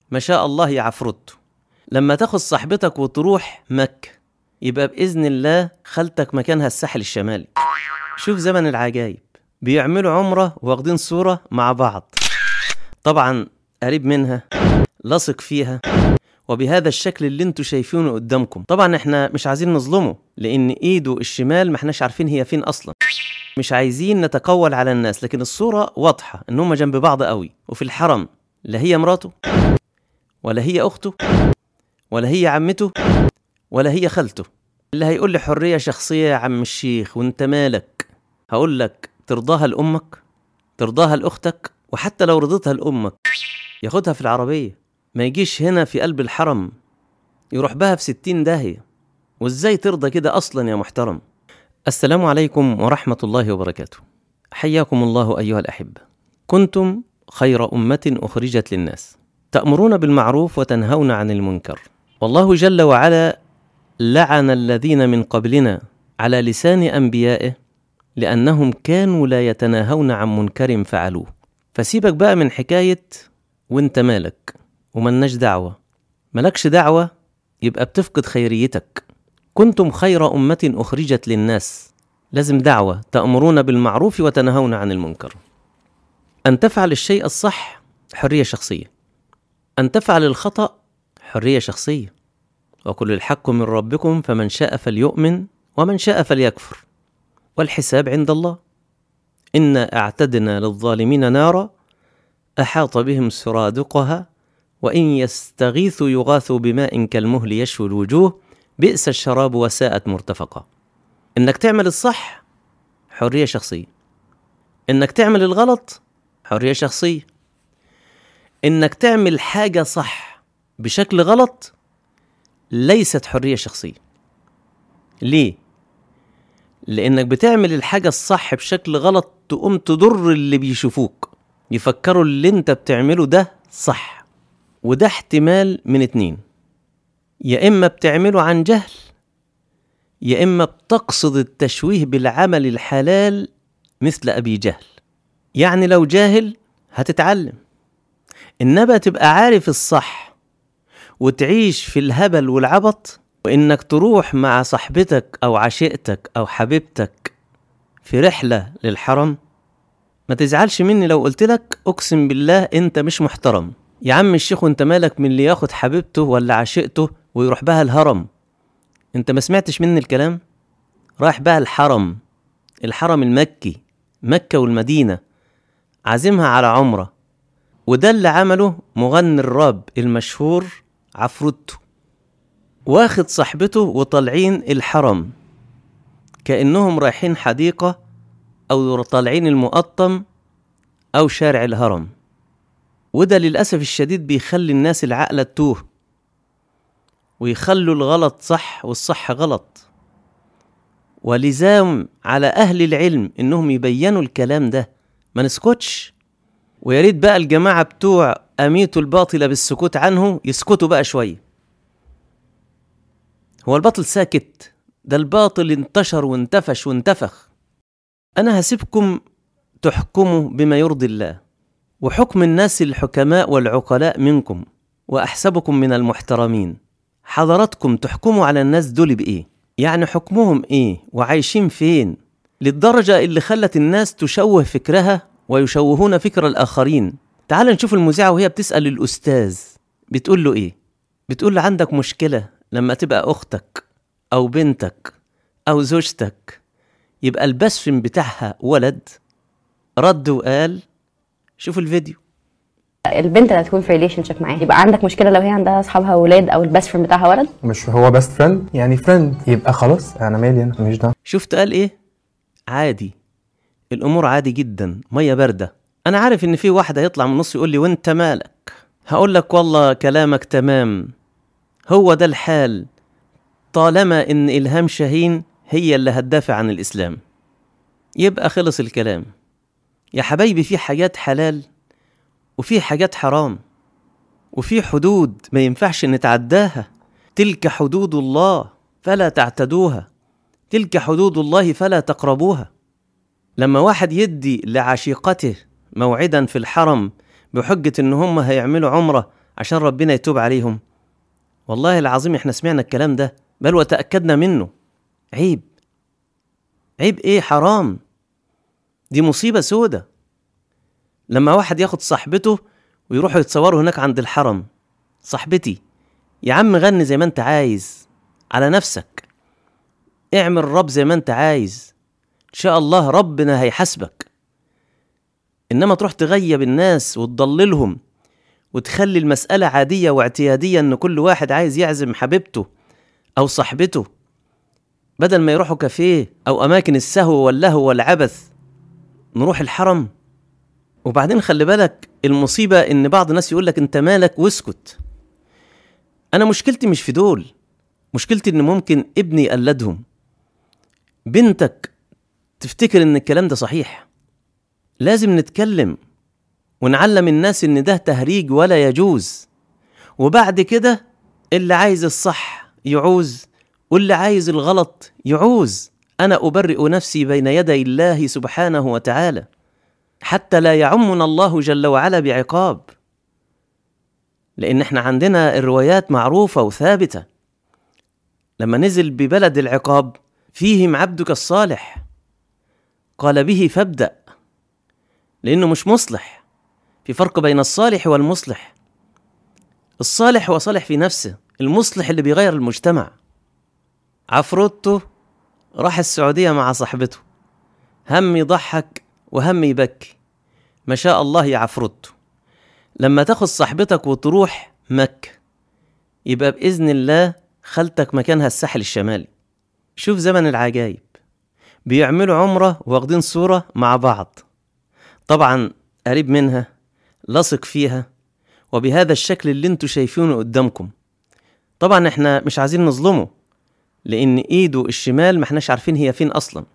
ما شاء الله يا عفروتو لما تاخد صاحبتك وتروح مكة يبقى بإذن الله خالتك مكانها الساحل الشمالي شوف زمن العجايب بيعملوا عمرة واخدين صورة مع بعض طبعا قريب منها لصق فيها وبهذا الشكل اللي انتوا شايفينه قدامكم طبعا احنا مش عايزين نظلمه لان ايده الشمال ما احناش عارفين هي فين اصلا مش عايزين نتقول على الناس لكن الصورة واضحة ان هم جنب بعض قوي وفي الحرم لا هي مراته ولا هي اخته ولا هي عمته ولا هي خالته اللي هيقول لي حرية شخصية يا عم الشيخ وانت مالك هقول لك ترضاها لأمك ترضاها لأختك وحتى لو رضيتها لأمك ياخدها في العربية ما يجيش هنا في قلب الحرم يروح بها في ستين داهية وازاي ترضى كده أصلا يا محترم السلام عليكم ورحمة الله وبركاته حياكم الله أيها الأحبة كنتم خير أمة أخرجت للناس تأمرون بالمعروف وتنهون عن المنكر والله جل وعلا لعن الذين من قبلنا على لسان أنبيائه لأنهم كانوا لا يتناهون عن منكر فعلوه فسيبك بقى من حكاية وانت مالك وملناش دعوة ملكش دعوة يبقى بتفقد خيريتك كنتم خير أمة أخرجت للناس لازم دعوة تأمرون بالمعروف وتنهون عن المنكر أن تفعل الشيء الصح حرية شخصية أن تفعل الخطأ حرية شخصية وكل الحق من ربكم فمن شاء فليؤمن ومن شاء فليكفر والحساب عند الله إنا أعتدنا للظالمين نارا أحاط بهم سرادقها وإن يستغيثوا يغاثوا بماء كالمهل يشوي الوجوه بئس الشراب وساءت مرتفقا إنك تعمل الصح حرية شخصية إنك تعمل الغلط حرية شخصية إنك تعمل حاجة صح بشكل غلط ليست حرية شخصية ليه؟ لأنك بتعمل الحاجة الصح بشكل غلط تقوم تضر اللي بيشوفوك يفكروا اللي انت بتعمله ده صح وده احتمال من اتنين يا إما بتعمله عن جهل يا إما بتقصد التشويه بالعمل الحلال مثل أبي جهل يعني لو جاهل هتتعلم إنما تبقى عارف الصح وتعيش في الهبل والعبط وإنك تروح مع صاحبتك أو عشيقتك أو حبيبتك في رحلة للحرم ما تزعلش مني لو قلت لك أقسم بالله أنت مش محترم يا عم الشيخ وانت مالك من اللي ياخد حبيبته ولا عشيقته ويروح بها الهرم انت ما سمعتش مني الكلام رايح بها الحرم الحرم المكي مكة والمدينة عازمها على عمرة وده اللي عمله مغني الراب المشهور عفروتو واخد صاحبته وطالعين الحرم كأنهم رايحين حديقة أو طالعين المقطم أو شارع الهرم وده للأسف الشديد بيخلي الناس العقلة تتوه ويخلوا الغلط صح والصح غلط ولزام على أهل العلم إنهم يبينوا الكلام ده ما نسكتش ويا ريت بقى الجماعة بتوع أميتوا الباطل بالسكوت عنه يسكتوا بقى شوية هو الباطل ساكت ده الباطل انتشر وانتفش وانتفخ أنا هسيبكم تحكموا بما يرضي الله وحكم الناس الحكماء والعقلاء منكم وأحسبكم من المحترمين حضراتكم تحكموا على الناس دول بإيه؟ يعني حكمهم إيه؟ وعايشين فين؟ للدرجة اللي خلت الناس تشوه فكرها ويشوهون فكر الآخرين تعال نشوف المذيعة وهي بتسأل الأستاذ بتقول له إيه؟ بتقول له عندك مشكلة لما تبقى أختك أو بنتك أو زوجتك يبقى البسفن بتاعها ولد رد وقال شوفوا الفيديو البنت اللي هتكون في ريليشن شيب معاها يبقى عندك مشكله لو هي عندها اصحابها ولاد او البيست فريند بتاعها ولد مش هو بيست فريند يعني فريند يبقى خلاص انا مالي انا مش ده شفت قال ايه عادي الامور عادي جدا ميه بارده انا عارف ان في واحد هيطلع من النص يقول لي وانت مالك هقول لك والله كلامك تمام هو ده الحال طالما ان الهام شاهين هي اللي هتدافع عن الاسلام يبقى خلص الكلام يا حبايبي في حاجات حلال وفي حاجات حرام وفي حدود ما ينفعش نتعداها تلك حدود الله فلا تعتدوها تلك حدود الله فلا تقربوها لما واحد يدي لعشيقته موعدا في الحرم بحجة ان هم هيعملوا عمرة عشان ربنا يتوب عليهم والله العظيم احنا سمعنا الكلام ده بل وتأكدنا منه عيب عيب ايه حرام دي مصيبة سودة لما واحد ياخد صاحبته ويروحوا يتصوروا هناك عند الحرم صاحبتي يا عم غني زي ما انت عايز على نفسك اعمل رب زي ما انت عايز ان شاء الله ربنا هيحاسبك انما تروح تغيب الناس وتضللهم وتخلي المسألة عادية واعتيادية ان كل واحد عايز يعزم حبيبته او صاحبته بدل ما يروحوا كافيه او اماكن السهو واللهو والعبث نروح الحرم وبعدين خلي بالك المصيبة ان بعض الناس يقول لك انت مالك واسكت انا مشكلتي مش في دول مشكلتي ان ممكن ابني يقلدهم بنتك تفتكر ان الكلام ده صحيح لازم نتكلم ونعلم الناس ان ده تهريج ولا يجوز وبعد كده اللي عايز الصح يعوز واللي عايز الغلط يعوز انا ابرئ نفسي بين يدي الله سبحانه وتعالى حتى لا يعمنا الله جل وعلا بعقاب لان احنا عندنا الروايات معروفه وثابته لما نزل ببلد العقاب فيهم عبدك الصالح قال به فابدا لانه مش مصلح في فرق بين الصالح والمصلح الصالح هو صالح في نفسه المصلح اللي بيغير المجتمع عفروتو راح السعودية مع صاحبته هم يضحك وهم يبكي ما شاء الله يا عفروتو لما تاخد صاحبتك وتروح مكة يبقى بإذن الله خالتك مكانها الساحل الشمالي شوف زمن العجايب بيعملوا عمرة واخدين صورة مع بعض طبعا قريب منها لصق فيها وبهذا الشكل اللي انتوا شايفينه قدامكم طبعا احنا مش عايزين نظلمه لان ايده الشمال ما احناش عارفين هي فين اصلا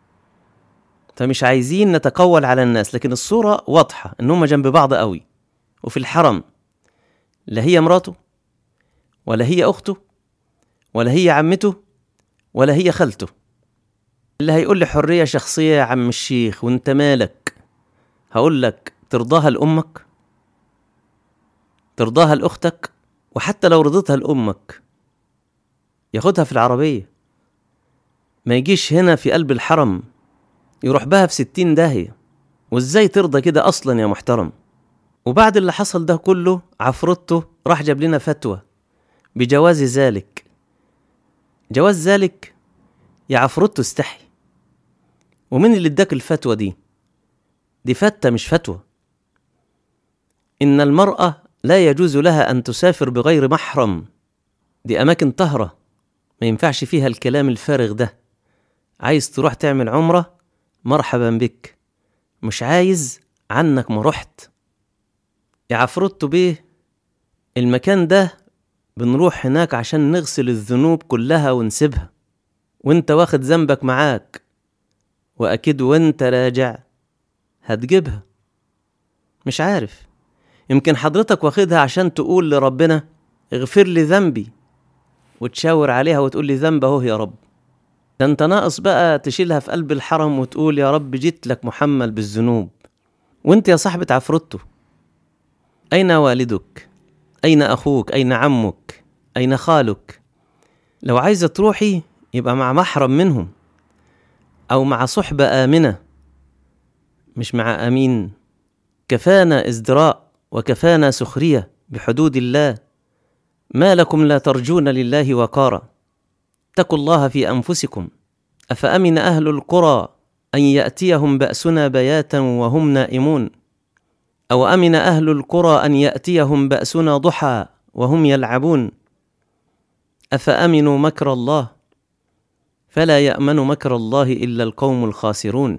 فمش عايزين نتقول على الناس لكن الصورة واضحة ان هما جنب بعض قوي وفي الحرم لا هي مراته ولا هي اخته ولا هي عمته ولا هي خالته اللي هيقول لي حرية شخصية يا عم الشيخ وانت مالك هقول لك ترضاها لأمك ترضاها لأختك وحتى لو رضيتها لأمك ياخدها في العربية ما يجيش هنا في قلب الحرم يروح بها في ستين داهية وازاي ترضى كده أصلا يا محترم وبعد اللي حصل ده كله عفرته راح جاب لنا فتوى بجواز ذلك جواز ذلك يا عفرته استحي ومين اللي اداك الفتوى دي دي فتة مش فتوى إن المرأة لا يجوز لها أن تسافر بغير محرم دي أماكن طهرة ما ينفعش فيها الكلام الفارغ ده عايز تروح تعمل عمرة مرحبا بك مش عايز عنك ما رحت يا عفروتو بيه المكان ده بنروح هناك كعشان نغسل الذنوب كلها ونسيبها وانت واخد ذنبك معاك واكيد وانت راجع هتجيبها مش عارف يمكن حضرتك واخدها عشان تقول لربنا اغفر لي ذنبي وتشاور عليها وتقول لي ذنب اهو يا رب ده انت ناقص بقى تشيلها في قلب الحرم وتقول يا رب جيت لك محمل بالذنوب وانت يا صاحبة عفرته أين والدك؟ أين أخوك؟ أين عمك؟ أين خالك؟ لو عايزة تروحي يبقى مع محرم منهم أو مع صحبة آمنة مش مع أمين كفانا ازدراء وكفانا سخرية بحدود الله ما لكم لا ترجون لله وقارا اتقوا الله في أنفسكم أفأمن أهل القرى أن يأتيهم بأسنا بياتا وهم نائمون أو أمن أهل القرى أن يأتيهم بأسنا ضحى وهم يلعبون أفأمنوا مكر الله فلا يأمن مكر الله إلا القوم الخاسرون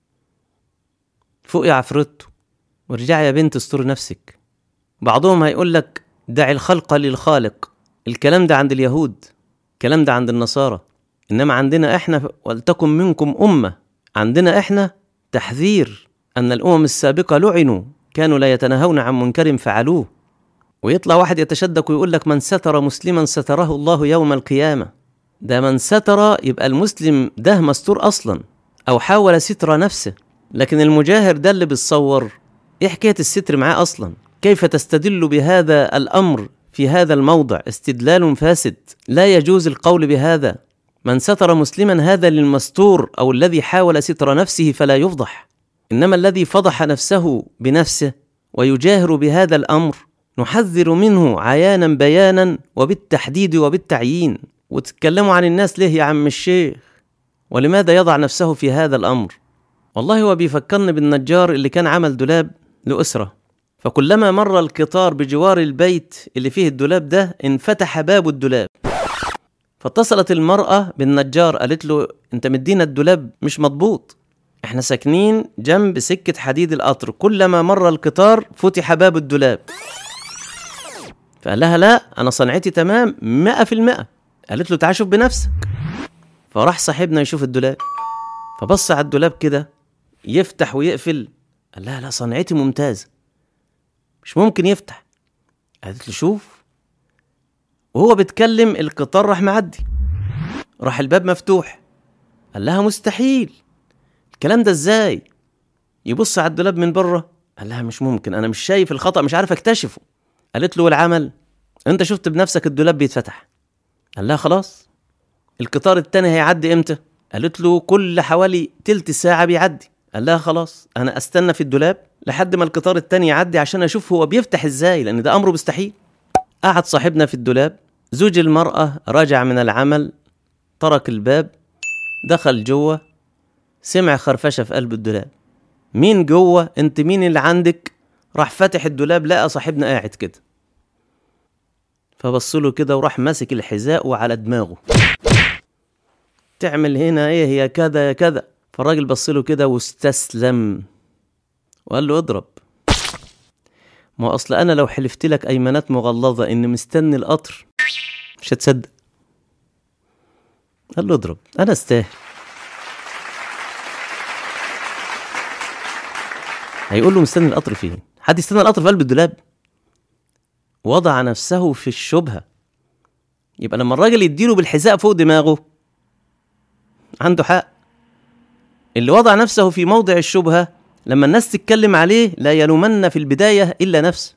فوق يا عفرته وارجعي يا بنت استر نفسك بعضهم هيقول لك دع الخلق للخالق الكلام ده عند اليهود الكلام ده عند النصارى إنما عندنا إحنا ولتكن منكم أمة عندنا إحنا تحذير أن الأمم السابقة لعنوا كانوا لا يتناهون عن منكر فعلوه ويطلع واحد يتشدق ويقول لك من ستر مسلما ستره الله يوم القيامة ده من ستر يبقى المسلم ده مستور أصلا أو حاول ستر نفسه لكن المجاهر ده اللي بتصور إيه حكاية الستر معاه أصلا كيف تستدل بهذا الامر في هذا الموضع استدلال فاسد لا يجوز القول بهذا من ستر مسلما هذا للمستور او الذي حاول ستر نفسه فلا يفضح انما الذي فضح نفسه بنفسه ويجاهر بهذا الامر نحذر منه عيانا بيانا وبالتحديد وبالتعيين وتتكلموا عن الناس ليه يا عم الشيخ ولماذا يضع نفسه في هذا الامر والله هو بيفكرني بالنجار اللي كان عمل دولاب لاسره فكلما مر القطار بجوار البيت اللي فيه الدولاب ده انفتح باب الدولاب فاتصلت المرأة بالنجار قالت له انت مدينا الدولاب مش مضبوط احنا ساكنين جنب سكة حديد القطر كلما مر القطار فتح باب الدولاب فقال لها لا انا صنعتي تمام مئة في المئة قالت له تعال شوف بنفسك فراح صاحبنا يشوف الدولاب فبص على الدولاب كده يفتح ويقفل قال لها لا صنعتي ممتازة مش ممكن يفتح قالت له شوف وهو بيتكلم القطار راح معدي راح الباب مفتوح قال لها مستحيل الكلام ده ازاي يبص على الدولاب من بره قال لها مش ممكن انا مش شايف الخطا مش عارف اكتشفه قالت له والعمل انت شفت بنفسك الدولاب بيتفتح قال لها خلاص القطار التاني هيعدي امتى قالت له كل حوالي تلت ساعة بيعدي قال لها خلاص انا استنى في الدولاب لحد ما القطار التاني يعدي عشان اشوف هو بيفتح ازاي لان ده امره مستحيل قعد صاحبنا في الدولاب زوج المرأة رجع من العمل ترك الباب دخل جوه سمع خرفشة في قلب الدولاب مين جوه انت مين اللي عندك راح فاتح الدولاب لقى صاحبنا قاعد كده فبص له كده وراح ماسك الحذاء وعلى دماغه تعمل هنا ايه يا كذا يا كذا فالراجل بص له كده واستسلم وقال له اضرب ما هو اصل انا لو حلفت لك ايمانات مغلظه ان مستني القطر مش هتصدق قال له اضرب انا استاهل هيقول له مستني القطر فين حد يستنى القطر في قلب الدولاب وضع نفسه في الشبهه يبقى لما الراجل يديله بالحذاء فوق دماغه عنده حق اللي وضع نفسه في موضع الشبهه لما الناس تتكلم عليه لا يلومن في البدايه الا نفسه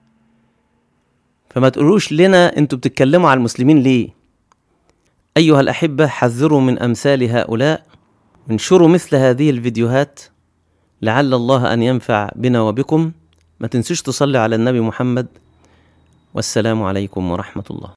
فما تقولوش لنا انتوا بتتكلموا على المسلمين ليه ايها الاحبه حذروا من امثال هؤلاء انشروا مثل هذه الفيديوهات لعل الله ان ينفع بنا وبكم ما تنسوش تصلي على النبي محمد والسلام عليكم ورحمه الله